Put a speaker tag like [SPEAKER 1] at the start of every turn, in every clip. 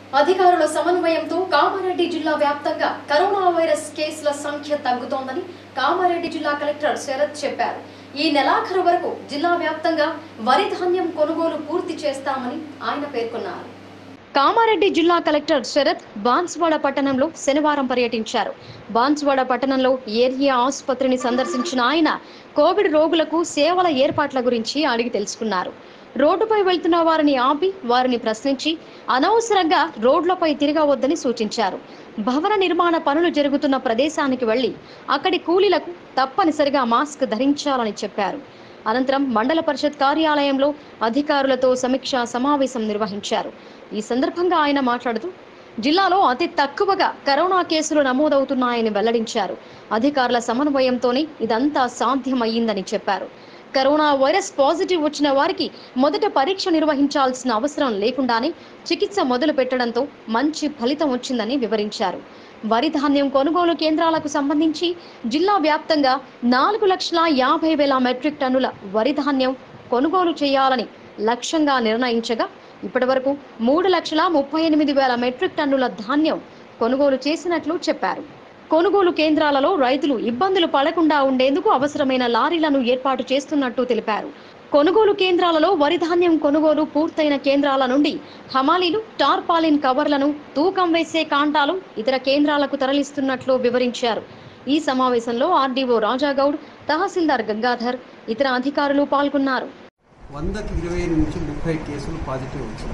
[SPEAKER 1] అధికారుల సమన్వయంతో కామారెడ్డి జిల్లా వ్యాప్తంగా కరోనా వైరస్ కేసుల సంఖ్య తగ్గుతోందని కామారెడ్డి జిల్లా కలెక్టర్ శరత్ చెప్పారు ఈ నెలాఖరు వరకు జిల్లా వ్యాప్తంగా వరి ధాన్యం కొనుగోలు పూర్తి చేస్తామని ఆయన పేర్కొన్నారు కామారెడ్డి జిల్లా కలెక్టర్ శరత్ బాన్స్వాడ పట్టణంలో శనివారం పర్యటించారు బాన్స్వాడ పట్టణంలో ఏరియా ఆసుపత్రిని సందర్శించిన ఆయన కోవిడ్ రోగులకు సేవల ఏర్పాట్ల గురించి అడిగి తెలుసుకున్నారు రోడ్డుపై వెళ్తున్న వారిని ఆపి వారిని ప్రశ్నించి అనవసరంగా రోడ్లపై తిరగవద్దని సూచించారు భవన నిర్మాణ పనులు జరుగుతున్న ప్రదేశానికి వెళ్లి అక్కడి కూలీలకు తప్పనిసరిగా మాస్క్ ధరించాలని చెప్పారు అనంతరం మండల పరిషత్ కార్యాలయంలో అధికారులతో సమీక్షా సమావేశం నిర్వహించారు ఈ సందర్భంగా ఆయన మాట్లాడుతూ జిల్లాలో అతి తక్కువగా కరోనా కేసులు నమోదవుతున్నాయని వెల్లడించారు అధికారుల సమన్వయంతోనే ఇదంతా సాధ్యమయ్యిందని చెప్పారు కరోనా వైరస్ పాజిటివ్ వచ్చిన వారికి మొదట పరీక్ష నిర్వహించాల్సిన అవసరం లేకుండానే చికిత్స మొదలు పెట్టడంతో మంచి ఫలితం వచ్చిందని వివరించారు వరి ధాన్యం కొనుగోలు కేంద్రాలకు సంబంధించి జిల్లా వ్యాప్తంగా నాలుగు లక్షల యాభై వేల మెట్రిక్ టన్నుల వరి ధాన్యం కొనుగోలు చేయాలని లక్ష్యంగా నిర్ణయించగా ఇప్పటివరకు మూడు లక్షల ముప్పై ఎనిమిది వేల మెట్రిక్ టన్నుల ధాన్యం కొనుగోలు చేసినట్లు చెప్పారు కొనుగోలు కేంద్రాలలో రైతులు ఇబ్బందులు పడకుండా ఉండేందుకు అవసరమైన లారీలను ఏర్పాటు చేస్తున్నట్టు తెలిపారు కొనుగోలు కేంద్రాలలో వరి ధాన్యం కొనుగోలు పూర్తయిన కేంద్రాల నుండి హమాలీలు టార్పాలిన్ కవర్లను తూకం వేసే కాంటాలు ఇతర కేంద్రాలకు తరలిస్తున్నట్లు వివరించారు ఈ సమావేశంలో ఆర్డీఓ రాజాగౌడ్ తహసీల్దార్ గంగాధర్ ఇతర అధికారులు పాల్గొన్నారు
[SPEAKER 2] వందకి ఇరవై నుంచి ముప్పై కేసులు పాజిటివ్ వచ్చింది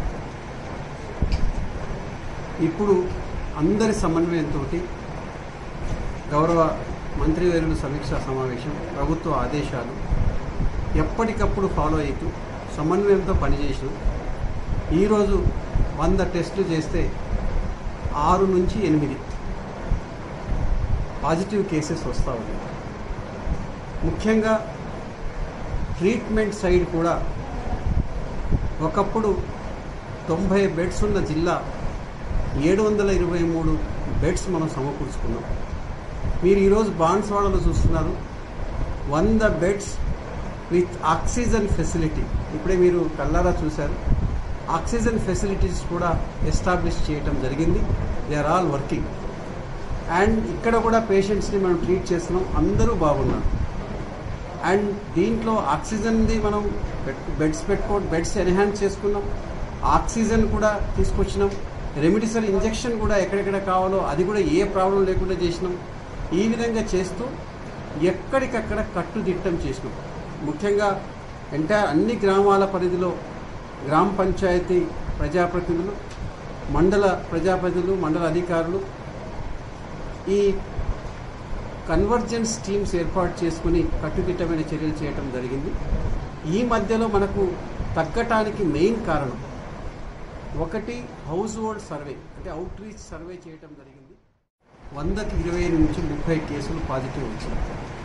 [SPEAKER 2] ఇప్పుడు అందరి సమన్వయంతో గౌరవ మంత్రివర్యుల సమీక్షా సమావేశం ప్రభుత్వ ఆదేశాలు ఎప్పటికప్పుడు ఫాలో అవుతూ సమన్వయంతో పనిచేసిన ఈరోజు వంద టెస్టులు చేస్తే ఆరు నుంచి ఎనిమిది పాజిటివ్ కేసెస్ వస్తూ ఉన్నాయి ముఖ్యంగా ట్రీట్మెంట్ సైడ్ కూడా ఒకప్పుడు తొంభై బెడ్స్ ఉన్న జిల్లా ఏడు వందల ఇరవై మూడు బెడ్స్ మనం సమకూర్చుకున్నాం మీరు ఈరోజు బాన్స్వాడలో చూస్తున్నారు వంద బెడ్స్ విత్ ఆక్సిజన్ ఫెసిలిటీ ఇప్పుడే మీరు కల్లారా చూశారు ఆక్సిజన్ ఫెసిలిటీస్ కూడా ఎస్టాబ్లిష్ చేయటం జరిగింది they are all working and ఇక్కడ కూడా పేషెంట్స్ని మనం ట్రీట్ చేస్తున్నాం అందరూ బాగున్నారు అండ్ దీంట్లో ఆక్సిజన్ది మనం బెడ్స్ పెట్టుకో బెడ్స్ ఎన్హాన్స్ చేసుకున్నాం ఆక్సిజన్ కూడా తీసుకొచ్చినాం రెమిడిసర్ ఇంజెక్షన్ కూడా ఎక్కడెక్కడ కావాలో అది కూడా ఏ ప్రాబ్లం లేకుండా చేసినాం ఈ విధంగా చేస్తూ ఎక్కడికక్కడ కట్టుదిట్టం చేసినాం ముఖ్యంగా ఎంటైర్ అన్ని గ్రామాల పరిధిలో గ్రామ పంచాయతీ ప్రజాప్రతినిధులు మండల ప్రజాప్రతినిధులు మండల అధికారులు ఈ కన్వర్జెన్స్ టీమ్స్ ఏర్పాటు చేసుకుని కట్టుదిట్టమైన చర్యలు చేయటం జరిగింది ఈ మధ్యలో మనకు తగ్గటానికి మెయిన్ కారణం ఒకటి హౌస్ హోల్డ్ సర్వే అంటే అవుట్ రీచ్ సర్వే చేయటం జరిగింది వందకి ఇరవై నుంచి ముప్పై కేసులు పాజిటివ్ వచ్చింది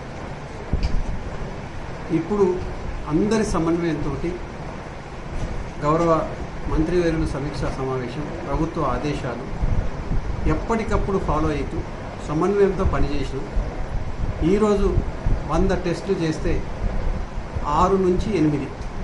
[SPEAKER 2] ఇప్పుడు అందరి సమన్వయంతో గౌరవ మంత్రివర్యుల సమీక్షా సమావేశం ప్రభుత్వ ఆదేశాలు ఎప్పటికప్పుడు ఫాలో అవుతూ సమన్వయంతో పనిచేసిన ఈరోజు వంద టెస్టులు చేస్తే ఆరు నుంచి ఎనిమిది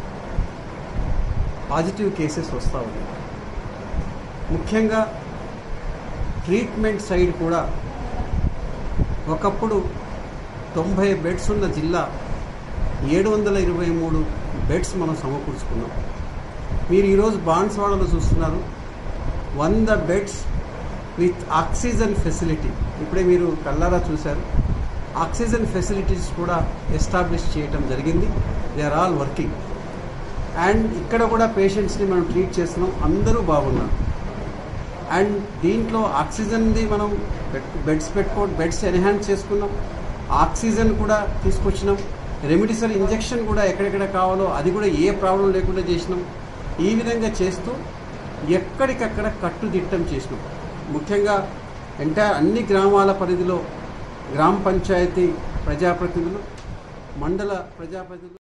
[SPEAKER 2] పాజిటివ్ కేసెస్ వస్తూ ఉన్నాయి ముఖ్యంగా ట్రీట్మెంట్ సైడ్ కూడా ఒకప్పుడు తొంభై బెడ్స్ ఉన్న జిల్లా ఏడు వందల ఇరవై మూడు బెడ్స్ మనం సమకూర్చుకున్నాం మీరు ఈరోజు బాన్స్వాడలో చూస్తున్నారు వంద బెడ్స్ విత్ ఆక్సిజన్ ఫెసిలిటీ ఇప్పుడే మీరు కల్లారా చూశారు ఆక్సిజన్ ఫెసిలిటీస్ కూడా ఎస్టాబ్లిష్ చేయటం జరిగింది they are all working and ఇక్కడ కూడా పేషెంట్స్ని మనం ట్రీట్ చేస్తున్నాం అందరూ బాగున్నారు అండ్ దీంట్లో ఆక్సిజన్ది మనం బెడ్స్ పెట్టుకో బెడ్స్ ఎన్హాన్స్ చేసుకున్నాం ఆక్సిజన్ కూడా తీసుకొచ్చినాం రెమిడిసర్ ఇంజెక్షన్ కూడా ఎక్కడెక్కడ కావాలో అది కూడా ఏ ప్రాబ్లం లేకుండా చేసినాం ఈ విధంగా చేస్తూ ఎక్కడికక్కడ కట్టుదిట్టం చేసినాం ముఖ్యంగా ఎంటైర్ అన్ని గ్రామాల పరిధిలో గ్రామ పంచాయతీ ప్రజాప్రతినిధులు మండల ప్రజాప్రతినిధులు